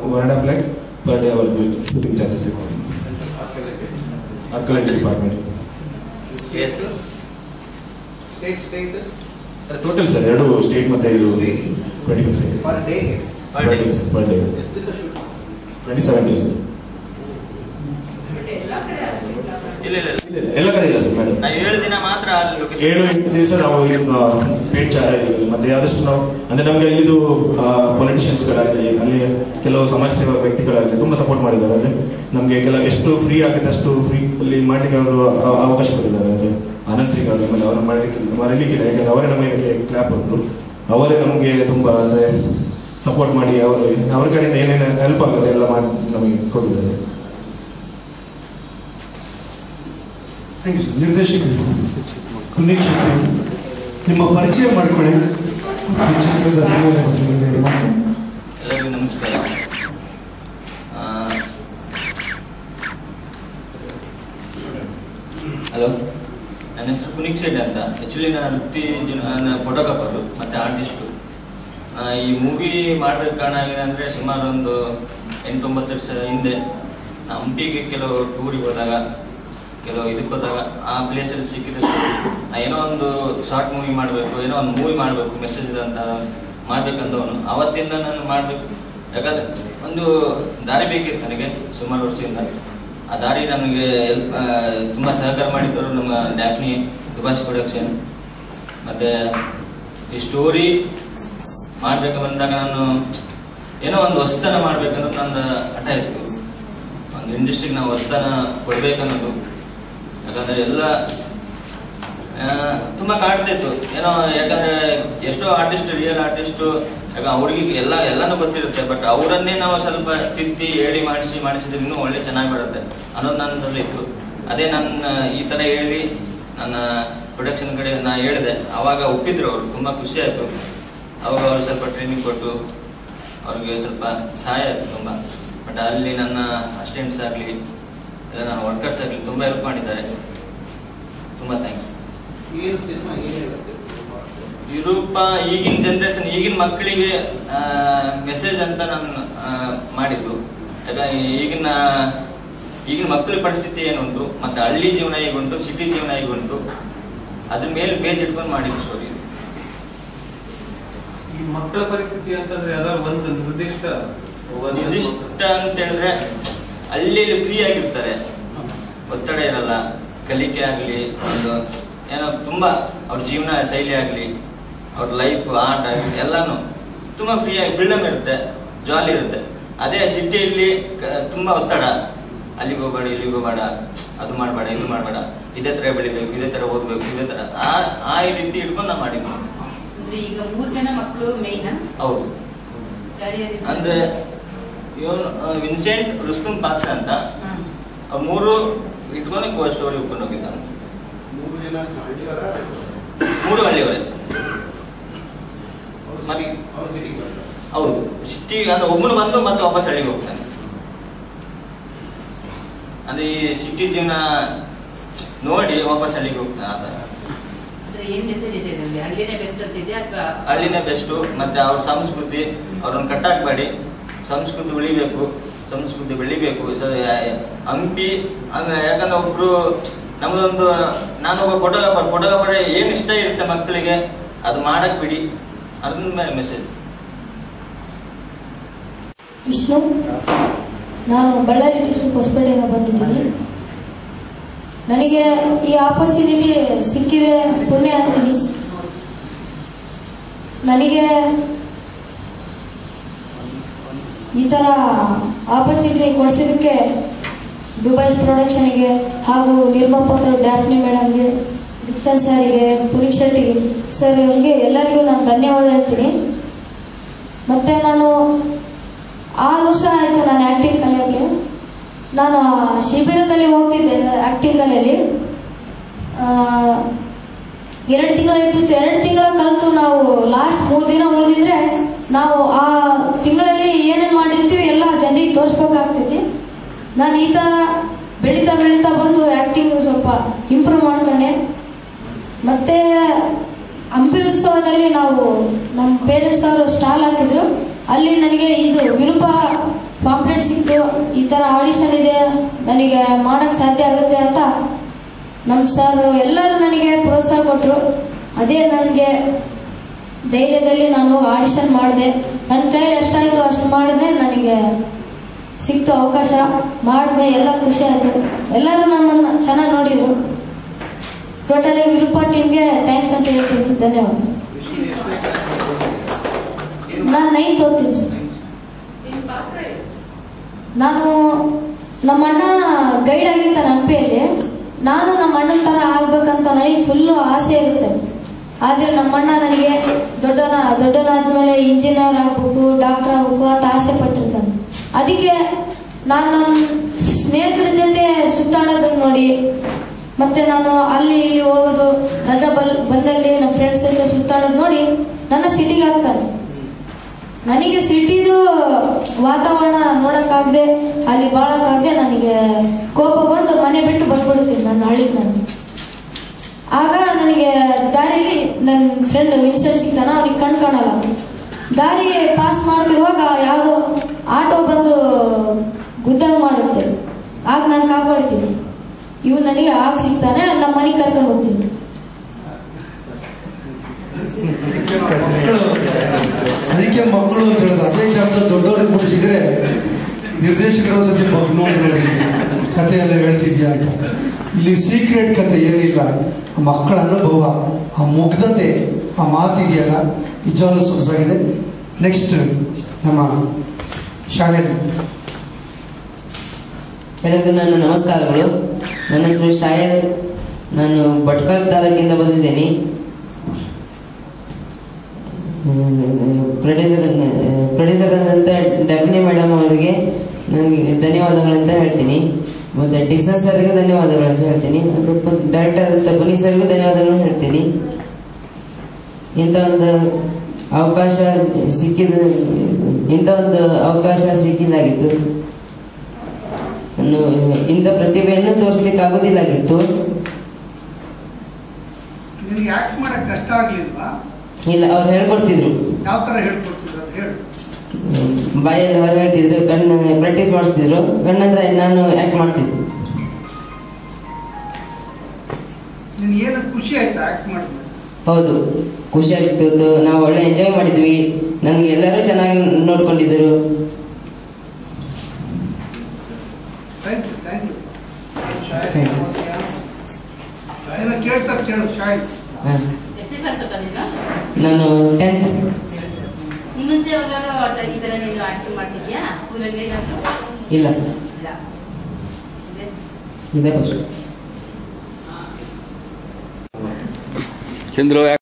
One and half lakhs per day ಅವ್ರದ್ದು shooting charges ಇರ್ತಾರೆ archaeology department state state total sir ಎರಡು state ಮತ್ತೆ ಇದು twenty five seconds per day per day sir per day twenty seven days ಇಲ್ಲ ಇಲ್ಲ ಇಲ್ಲ. ಎಲ್ಲ ಕಡೆ ಇಲ್ಲ ಸರ್ ಮೇಡಮ್ ನಾವು ಏಳು ದಿನ ಮಾತ್ರ ಅಲ್ಲಿ location- ಏಳು ಎಂಟು ದಿವಸ ನಾವು ಪೇಟ್ ಮತ್ತೆ ಆದಷ್ಟು ನಾವು ಅಂದ್ರೆ ನಮಗೆ ಅಲ್ಲಿದು ಪೊಲಿಟಿಷಿಯನ್ಸ್ಗಳಾಗಲಿ ಅಲ್ಲಿ ಕೆಲವು ಸಮಾಜ ಸೇವಾ ವ್ಯಕ್ತಿಗಳಾಗಲಿ ತುಂಬಾ ಸಪೋರ್ಟ್ ಮಾಡಿದ್ದಾರೆ ಅಂದ್ರೆ ನಮಗೆ ಕೆಲ ಎಷ್ಟು ಫ್ರೀ ಆಗುತ್ತೆ ಅಷ್ಟು ಫ್ರೀ ಅಲ್ಲಿ ಮಾಡ್ಲಿಕ್ಕೆ ಅವರು ಅ- ಅವಕಾಶ ಕೊಟ್ಟಿದ್ದಾರೆ ಅಂದ್ರೆ ಆನಂದ್ ಸಿಂಗ್ ಅವರು ಆಮೇಲೆ ಅವರು ಮಾಡ್ಲಿಕ್ಕೆ ಮರೀಲಿಕ್ಕಿಲ್ಲ ಯಾಕಂದ್ರೆ ಅವರೇ ನಮಗೆ ಕ್ಲಾಪ್ ಹೊಡೆದ್ರು ಅವರೇ ನಮಗೆ ತುಂಬಾ ಅಂದ್ರೆ ಸಪೋರ್ಟ್ ಮಾಡಿ ಅವರು ಅವ್ರ ಕಡೆಯಿಂದ ಏನೇನು ಹೆಲ್ಪ್ ಆಗುತ್ತೆ ಎಲ್ಲ ಮಾಡಿ ನಮಗೆ ಕೊಟ್ಟಿದ್ದಾರೆ ಥ್ಯಾಂಕ್ ಯು ಸರ್ ನಿರ್ದೇಶಕರು ಕುಂದೀಪ್ ಶೆಟ್ಟಿ ನಿಮ್ಮ ಪರಿಚಯ ಮಾಡಿಕೊಳ್ಳಿ ಮತ್ತು ಈ ಚಿತ್ರದ ಹಿನ್ನೆಲೆ ಬಗ್ಗೆ ಒಂದೆರಡು ಮಾತು. ಎಲ್ಲರಿಗೂ ನಮಸ್ಕಾರ ಹಲೋ ನನ್ನ ಹೆಸರು ಪುನೀಕ್ ಶೆಟ್ಟಿ ಅಂತ ಆಕ್ಚುಲಿ ನನ್ನ ವೃತ್ತಿ ಫೋಟೋಗ್ರಾಫರು ಮತ್ತೆ ಆರ್ಟಿಸ್ಟು ಈ ಮೂವಿ ಮಾಡ್ಬೇಕು ಕಾರಣ ಏನಿದೆ ಅಂದ್ರೆ ಸುಮಾರು ಒಂದು ಎಂಟೊಂಬತ್ತು ವರ್ಷ ಹಿಂದೆ ನಾ ಹಂಪಿಗೆ ಕೆಲವು ಟೂರಿಗೆ ಹೋದಾಗ ಕೆಲವು ಇದಕ್ಕೆ ಹೋದಾಗ ಆ ಪ್ಲೇಸಲ್ಲಿ ಸಿಕ್ಕಿದ ನಾ ಏನೋ ಒಂದು ಶಾರ್ಟ್ ಮೂವಿ ಮಾಡಬೇಕು ಏನೋ ಒಂದು ಮೂವಿ ಮಾಡಬೇಕು ಮೆಸೇಜ್ ಅಂತ ಮಾಡ್ಬೇಕಂದವನು ಅವತ್ತಿಂದ ನಾನು ಮಾಡಬೇಕು ಯಾಕಂದ್ರೆ ಒಂದು ದಾರಿ ಬೇಕಿತ್ತು ನನಗೆ ಸುಮಾರು ವರ್ಷದಿಂದ ಆ ದಾರಿ ನಮಗೆ ಹೆಲ್ಪ್ ತುಂಬಾ ಸಹಕಾರ ಮಾಡಿದ್ದರು ನಮ್ಮ ಡ್ಯಾಫ್ನಿ ದುಬಾಸ್ ಪ್ರೊಡಕ್ಷನ್ ಮತ್ತೆ ಈ ಸ್ಟೋರಿ ಮಾಡ್ಬೇಕು ಬಂದಾಗ ನಾನು ಏನೋ ಒಂದು ಹೊಸತನ ಮಾಡ್ಬೇಕನ್ನೋದು ನನ್ನ ಹಠ ಇತ್ತು ಒಂದು ಇಂಡಸ್ಟ್ರಿಗೆ ನಾವು ಹೊಸತನ ಕೊಡ್ಬೇಕನ್ನೋದು ಯಾಕಂದ್ರೆ ಎಲ್ಲ ಆ, ತುಂಬಾ ಕಾಡ್ತಾ ಇತ್ತು ಏನೋ ಯಾಕಂದ್ರೆ ಎಷ್ಟೋ ಆರ್ಟಿಸ್ಟ್ ರಿಯಲ್ ಆರ್ಟಿಸ್ಟ್ ಯಾಕ ಅವ್ರಿಗೆ ಎಲ್ಲ ಎಲ್ಲಾನು ಗೊತ್ತಿರುತ್ತೆ ಬಟ್ ಅವರನ್ನೇ ನಾವು ಸ್ವಲ್ಪ ತಿದ್ದಿ ಹೇಳಿ ಮಾಡಿಸಿ ಮಾಡಿಸಿದ್ರೆ ಇನ್ನೂ ಒಳ್ಳೆ ಚೆನ್ನಾಗಿ ಬರುತ್ತೆ ಅನ್ನೋದು ನನ್ನಲ್ಲಿ ಇತ್ತು ಅದೇ ನನ್ನ ಈ ತರ ಹೇಳಿ ನನ್ನ ಪ್ರೊಡಕ್ಷನ್ ಕಡೆ ನಾ ಹೇಳಿದೆ ಅವಾಗ ಒಪ್ಪಿದ್ರು ಅವರು ತುಂಬಾ ಖುಷಿ ಆಯ್ತು ಅವಾಗ ಅವ್ರು ಸ್ವಲ್ಪ ಟ್ರೈನಿಂಗ್ ಕೊಟ್ಟು ಅವ್ರಿಗೆ ಸ್ವಲ್ಪ ಸಹಾಯ ಆಯ್ತು ತುಂಬಾ ಬಟ್ ಅಲ್ಲಿ ನನ್ನ ಅಸಿಸ್ಟೆಂಟ್ಸ್ ಆಗಲಿ ಇಲ್ಲ ನನ್ನ ವರ್ಕರ್ಸ್ ಆಗಲಿ ತುಂಬಾ ಹೆಲ್ಪ್ ಮಾಡಿದ್ದಾರೆ ತುಂಬಾ ಥ್ಯಾಂಕ್ಸ್ ಏನು ಸಿನಿಮಾ ಏನಿರುತ್ತೆ ವಿರೂಪ ಈಗಿನ ಜನರೇಷನ್ ಈಗಿನ ಮಕ್ಕಳಿಗೆ ಮೆಸೇಜ್ ಅಂತ ನಾನು ಆ, ಮಾಡಿದ್ದು ಯಾಕಂದ್ರೆ ಈಗಿನ ಈಗಿನ ಮಕ್ಕಳ ಪರಿಸ್ಥಿತಿ ಏನುಂಟು ಮತ್ತೆ ಹಳ್ಳಿ ಜೀವನ ಹೇಗುಂಟು ಸಿಟಿ ಜೀವನ ಹೇಗುಂಟು ಅದ್ರ ಮೇಲೆ ಬೇಜ್ ಇಟ್ಕೊಂಡು ಮಾಡಿದ್ದು ಸ್ಟೋರಿ ಈ ಮಕ್ಕಳ ಪರಿಸ್ಥಿತಿ ಅಂತಂದ್ರೆ ಯಾವ್ದಾದ್ರು ಒಂದು ನಿರ್ದಿಷ್ಟ ಒಂದು- ನಿರ್ದಿಷ್ಟ ಅಂತ ಹೇಳಿದ್ರೆ ಹಳ್ಳಿಯಲ್ಲಿ ಫ್ರೀ ಆಗಿರ್ತಾರೆ ಒತ್ತಡ ಇರಲ್ಲ ಕಲಿಕೆ ಆಗ್ಲಿ ಒಂದು ಏನೋ ತುಂಬಾ ಅವ್ರ ಜೀವನ ಶೈಲಿ ಆಗ್ಲಿ ಅವ್ರ ಲೈಫ್ ಆಟ ಎಲ್ಲಾನು ತುಂಬಾ ಫ್ರೀ ಆಗಿ ಫ್ರೀಡಮ್ ಇರುತ್ತೆ ಜಾಲಿ ಇರುತ್ತೆ ಅದೇ ಸಿಟಿಯಲ್ಲಿ ತುಂಬಾ ಒತ್ತಡ ಅಲ್ಲಿಗೆ ಹೋಗ್ಬೇಡ ಇಲ್ಲಿಗೆ ಹೋಗ್ಬೇಡ ಅದು ಮಾಡಬೇಡ ಇದು ಮಾಡಬೇಡ ಇದೇ ತರ ಬೆಳಿಬೇಕು ಇದೇ ತರ ಓದ್ಬೇಕು ಇದೇ ತರ ಆ ಆ ರೀತಿ ಇಟ್ಕೊಂಡು ನಾವು ಮಾಡಿದ್ವಿ ಅಂದ್ರೆ ಈಗ ಮೂರ್ ಜನ ಮಕ್ಕಳು ಮೇಯ್ನ್ ಹೌದು ಅಂದ್ರೆ ಇವನು ವಿನ್ಸೆಂಟ್ ರುಸ್ತುಂ ಪಾಕ್ಷ ಅಂತ ಆ ಮೂರು ಇಟ್ಕೊಂಡು ಕೋ ಸ್ಟೋರಿ ಉಟ್ಕೊಂಡು ಹೋಗಿದ್ದಾನೆ ಮೂರು ಜನ ಹಳ್ಳಿಯವರ ಮೂರು ಹಳ್ಳಿಯವರೇ ಅವ್ರು ಮತ್ತೆ- ಸಿಟಿ ಅವ್ರು ಸಿಟಿಗೆ ಬರ್ತಾರೆ ಹೌದು ಸಿಟಿ ಅಂದ್ರೆ ಒಬ್ಬನು ಬಂದು ಮತ್ತೆ ವಾಪಸ್ ಹಳ್ಳಿಗೆ ಹೋಗ್ತಾನೆ ಅಂದ್ರೆ ಈ ಸಿಟಿ ಜೀವನ ನೋಡಿ ವಾಪಸ್ ಹಳ್ಳಿಗೆ ಹೋಗ್ತಾನೆ ಆ ಥರ. ಅಂದ್ರೆ ಏನ್ ಮೆಸೇಜ್ ಇದೆ ಇದರಲ್ಲಿ ಹಳ್ಳಿನೇ ಬೆಸ್ಟ್ ಅಂತಿದೆ ಅಥವಾ ಹಳ್ಳಿನೇ ಬೆಸ್ಟು ಮತ್ತೆ ಅವ್ರ ಸಂಸ್ಕೃತಿ ಅವ್ರನ್ನ ಕಟ್ಟಾಕ್ಬೇಡಿ ಸಂಸ್ಕೃತಿ ಉಳಿಬೇಕು ಸಂಸ್ಕೃತಿ ಬೆಳಿಬೇಕು ಸ- ಹಂಪಿ ಅಂದ್ರೆ ಯಾಕಂದ್ರೆ ಒಬ್ರು ನಮ್ದೊಂದು ನಾನೊಬ್ಬ ಫೋಟೋಗ್ರಾಫರ್ ಫೋಟೋಗ್ರಾಫರ್ ಏನ್ ಇಷ್ಟ ಇರುತ್ತೆ ಮಕ್ಕಳಿಗೆ ಅದು ಮಾಡಕ್ ಬಿಡಿ ಅದನ್ನ ಮೆಸೇಜ್ ವಿಷ್ಣು ನಾನು ಬಳ್ಳಾರಿ ಡಿಸ್ಟ್ರಿಕ್ಟ್ ಹೊಸಪೇಟೆಯಿಂದ ಬಂದಿದ್ದೀನಿ ನನಗೆ ಈ ಆಪರ್ಚುನಿಟಿ ಸಿಕ್ಕಿದೆ ಪುಣ್ಯ ಅಂತೀನಿ ನನಗೆ ಈ ಥರ ಆಪರ್ಚುನಿಟಿ ಕೊಡಿಸಿದ್ದಕ್ಕೆ ದುಬೈಸ್ ಪ್ರೊಡಕ್ಷನ್ಗೆ ಹಾಗೂ ನಿರ್ಮಾಪಕರು ಡ್ಯಾಫ್ನಿ ಮೇಡಮ್ಗೆ ಡಿಕ್ಸನ್ ಸರ್ಗೆ ಪುನೀತ್ ಶೆಟ್ಟಿಗೆ ಸರ್ ಇವ್ರಿಗೆ ಎಲ್ಲರಿಗೂ ನಾನು ಧನ್ಯವಾದ ಹೇಳ್ತೀನಿ ಮತ್ತೆ ನಾನು ಆರು ವರ್ಷ ಆಯಿತು ನಾನು ಆ್ಯಕ್ಟಿಂಗ್ ಕಲಿಯೋಕ್ಕೆ ನಾನು ಆ ಶಿಬಿರದಲ್ಲಿ ಹೋಗ್ತಿದ್ದೆ ಆ್ಯಕ್ಟಿಂಗ್ ಕಲಿಯಲ್ಲಿ ಎರಡು ತಿಂಗಳು ಇರ್ತಿತ್ತು ಎರಡು ತಿಂಗಳ ಕಲಿತು ನಾವು ಲಾಸ್ಟ್ ಮೂರು ದಿನ ಉಳಿದಿದ್ರೆ ನಾವು ಆ ತಿಂಗಳಲ್ಲಿ ಏನೇನು ಮಾಡಿರ್ತೀವಿ ಎಲ್ಲ ಜನರಿಗೆ ತೋರಿಸ್ಬೇಕಾಗ್ತೈತಿ ನಾನು ಈ ಥರ ಬೆಳೀತಾ ಬೆಳೀತಾ ಬಂದು ಆ್ಯಕ್ಟಿಂಗ್ ಸ್ವಲ್ಪ ಇಂಪ್ರೂವ್ ಮಾಡ್ಕೊಂಡೆ ಮತ್ತೆ ಹಂಪಿ ಉತ್ಸವದಲ್ಲಿ ನಾವು ನಮ್ಮ ಪೇರೆಂಟ್ಸ್ ಅವರು ಸ್ಟಾಲ್ ಹಾಕಿದ್ರು ಅಲ್ಲಿ ನನಗೆ ಇದು ವಿರೂಪ ಈ ಥರ ಆಡಿಷನ್ ಇದೆ ನನಗೆ ಮಾಡೋಕ್ಕೆ ಸಾಧ್ಯ ಆಗುತ್ತೆ ಅಂತ ನಮ್ಮ ಸರ್ ಎಲ್ಲರೂ ನನಗೆ ಪ್ರೋತ್ಸಾಹ ಕೊಟ್ಟರು ಅದೇ ನನಗೆ ಧೈರ್ಯದಲ್ಲಿ ನಾನು ಆಡಿಷನ್ ಮಾಡಿದೆ ನನ್ನ ಕೈಯಲ್ಲಿ ಎಷ್ಟಾಯಿತು ಅಷ್ಟು ಮಾಡಿದೆ ನನಗೆ ಸಿಕ್ತು ಅವಕಾಶ ಮಾಡಿದೆ ಎಲ್ಲ ಖುಷಿ ಆಯಿತು ಎಲ್ಲರೂ ನಮ್ಮನ್ನು ಚೆನ್ನಾಗಿ ನೋಡಿದರು ಟೋಟಲಿ ವಿರೂಪ ಟೀಮ್ಗೆ ಥ್ಯಾಂಕ್ಸ್ ಅಂತ ಹೇಳ್ತೀನಿ ಧನ್ಯವಾದ ನಾನು ನೈನ್ತ್ ಓದ್ತೀನಿ ಸರ್ ನಾನು ನಮ್ಮ ಅಣ್ಣ ಗೈಡ್ ಆಗಿರ್ತಾನೆ ಹಂಪಿಯಲ್ಲಿ ನಾನು ನಮ್ಮ ಅಣ್ಣನ ಥರ ಆಗ್ಬೇಕಂತ ನನಗೆ ಫುಲ್ಲು ಆಸೆ ಇರುತ್ತೆ ಆದರೆ ನಮ್ಮ ಅಣ್ಣ ನನಗೆ ದೊಡ್ಡನ ದೊಡ್ಡನಾದ್ಮೇಲೆ ಇಂಜಿನಿಯರ್ ಆಗಬೇಕು ಡಾಕ್ಟರ್ ಆಗಬೇಕು ಅಂತ ಆಸೆ ಪಟ್ಟಿರ್ತಾನೆ ಅದಕ್ಕೆ ನಾನು ನನ್ನ ಸ್ನೇಹಿತರ ಜೊತೆ ಸುತ್ತಾಡೋದನ್ನ ನೋಡಿ ಮತ್ತೆ ನಾನು ಅಲ್ಲಿ ಇಲ್ಲಿ ಹೋಗೋದು ರಜಾ ಬಲ್ ಬಂದಲ್ಲಿ ನಮ್ಮ ಫ್ರೆಂಡ್ಸ್ ಜೊತೆ ಸುತ್ತಾಡೋದು ನೋಡಿ ನನ್ನ ಸಿಟಿಗೆ ಹಾಕ್ತಾನೆ ನನಗೆ ಸಿಟಿದು ವಾತಾವರಣ ನೋಡಕ್ಕಾಗದೆ ಅಲ್ಲಿ ಬಾಳಕ್ಕಾಗದೆ ನನಗೆ ಕೋಪ ಬಂದು ಮನೆ ಬಿಟ್ಟು ಬಂದ್ಬಿಡ್ತೀನಿ ನನ್ನ ಹಳ್ಳಿಗೆ ನಾನು ಆಗ ನನಗೆ ದಾರಿಲಿ ನನ್ನ ಫ್ರೆಂಡ್ ವಿನ್ಸೆಂಟ್ ಸಿಗ್ತಾನ ಅವನಿಗೆ ಕಣ್ ಕಾಣಲ್ಲ ದಾರಿ ಪಾಸ್ ಮಾಡ್ತಿರುವಾಗ ಯಾವುದೋ ಆಟೋ ಬಂದು ಗುದ್ದಂಗ್ ಮಾಡುತ್ತೆ ಆಗ ನಾನು ಕಾಪಾಡ್ತೀನಿ ಇವ್ ನನಗೆ ಆಗ ಸಿಗ್ತಾನೆ ನಮ್ಮ ಮನೆಗೆ ಕರ್ಕೊಂಡು ಹೋಗ್ತೀನಿ ಅದಕ್ಕೆ ಮಕ್ಕಳು ಅಂತ ಹೇಳೋದು ಅದೇ ಜಾಗದಲ್ಲಿ ದೊಡ್ಡವ್ರಿಗೆ ಮುಡಿಸಿದ್ರೆ ನಿರ್ದೇಶಕರ ಸತಿ ಮಗು ನೋಡಿ ನೋಡಿ ಕತೆ ಎಲ್ಲ ಹೇಳ್ತಿದ್ಯಾ ಅಂತ ಇಲ್ಲಿ ಸೀಕ್ರೆಟ್ ಕತೆ ಏನಿಲ್ಲ ಆ ಮಕ್ಕಳ ಅನುಭವ ಆ ಮುಗ್ಧತೆ ಆ ಮಾತಿದೆಯಲ್ಲ ನಿಜವಾಗ್ಲೂ ಸೊಗಸಾಗಿದೆ ನೆಕ್ಸ್ಟ್ ನಮ್ಮ ಶಾಲೆಯಲ್ಲಿ ಎಲ್ಲರಿಗೂ ನನ್ನ ನಮಸ್ಕಾರಗಳು ನನ್ನ ಹೆಸರು ಶಾಯಲ್ ನಾನು ಭಟ್ಕಳ ತಾಲೂಕಿಂದ ಬಂದಿದ್ದೇನೆ ಪ್ರೊಡ್ಯೂಸರ್ ಪ್ರೊಡ್ಯೂಸರ್ ಆದಂಥ ಡಬ್ನಿ ಮೇಡಮ್ ಅವರಿಗೆ ನನಗೆ ಧನ್ಯವಾದಗಳಂತ ಹೇಳ್ತೀನಿ ಮತ್ತೆ ಡಿಕ್ಸನ್ ಸರ್ಗೆ ಧನ್ಯವಾದಗಳಂತ ಹೇಳ್ತೀನಿ ಮತ್ತು ಡೈರೆಕ್ಟರ್ ಆದಂಥ ಪುನೀತ್ ಸರ್ಗೂ ಧನ್ಯವಾದಗಳು ಹೇಳ್ತೀನಿ ಇಂಥ ಒಂದು ಅವಕಾಶ ಸಿಕ್ಕಿದ ಇಂಥ ಒಂದು ಅವಕಾಶ ಸಿಕ್ಕಿದಾಗಿತ್ತು ನಾನು ಇಂಥ ಪ್ರತಿಭೆಯನ್ನು ತೋರಿಸ್ಲಿಕ್ಕೆ ಆಗೋದಿಲ್ಲಾಗಿತ್ತು ನಿನಗೆ ಆಕ್ಟ್ ಮಾಡಕ್ ಕಷ್ಟ ಆಗ್ಲಿಲ್ವಾ ಇಲ್ಲ ಅವ್ರು ಹೇಳ್ಕೊಡ್ತಿದ್ರು ಯಾವ ತರ ಹೇಳ್ಕೊಡ್ತಿದ್ರು ಅಂತ ಹೇಳು ಬಾಯಲ್ಲಿ ಹೊರ ಹೇಳ್ತಿದ್ರು ಕಣ್ಣು ಪ್ರಾಕ್ಟೀಸ್ ಮಾಡಿಸ್ತಿದ್ರು ಕಣ್ಣಂದ್ರೆ ನಾನು ಆಕ್ಟ್ ಮಾಡ್ತಿದ್ದೆ ನಿನ್ಗೆ ಏನು ಖುಷಿ ಆಯ್ತಾ ಆಕ್ಟ್ ಮಾಡಿದ್ರೆ ಹೌದು ಖುಷಿ ಆಗ್ತಿತ್ತು ನಾವು ಒಳ್ಳೆ ಎಂಜಾಯ್ ಮಾಡಿದ್ವಿ ನನಗೆ ಎಲ್ಲರೂ ಚೆನ್ನಾಗಿ ನೋಡ್ಕೊಂಡಿದ್ರು thank you thank you Thanks. ಏನೋ ಕೇಳ್ತಾ ಕೇಳು ಶಾಯ್ ಹ. ಎಷ್ಟನೇ ಕ್ಲಾಸ್ ಅಪ್ಪ ನೀನು ನಾನು ಟೆಂತ್ ಇನ್ನು ಮುಂಚೆ ಯಾವಾಗಾದ್ರೂ ಈ ತರ ನೀನು ಆಕ್ಟಿಂಗ್ ಮಾಡ್ತಿದ್ಯಾ ಸ್ಕೂಲಲ್ಲಿ ಏನಾದ್ರು ಇಲ್ಲ ಇಲ್ಲ ಇದೆ. ಇದೇ ಫಸ್ಟ್ ಚಂದ್ರು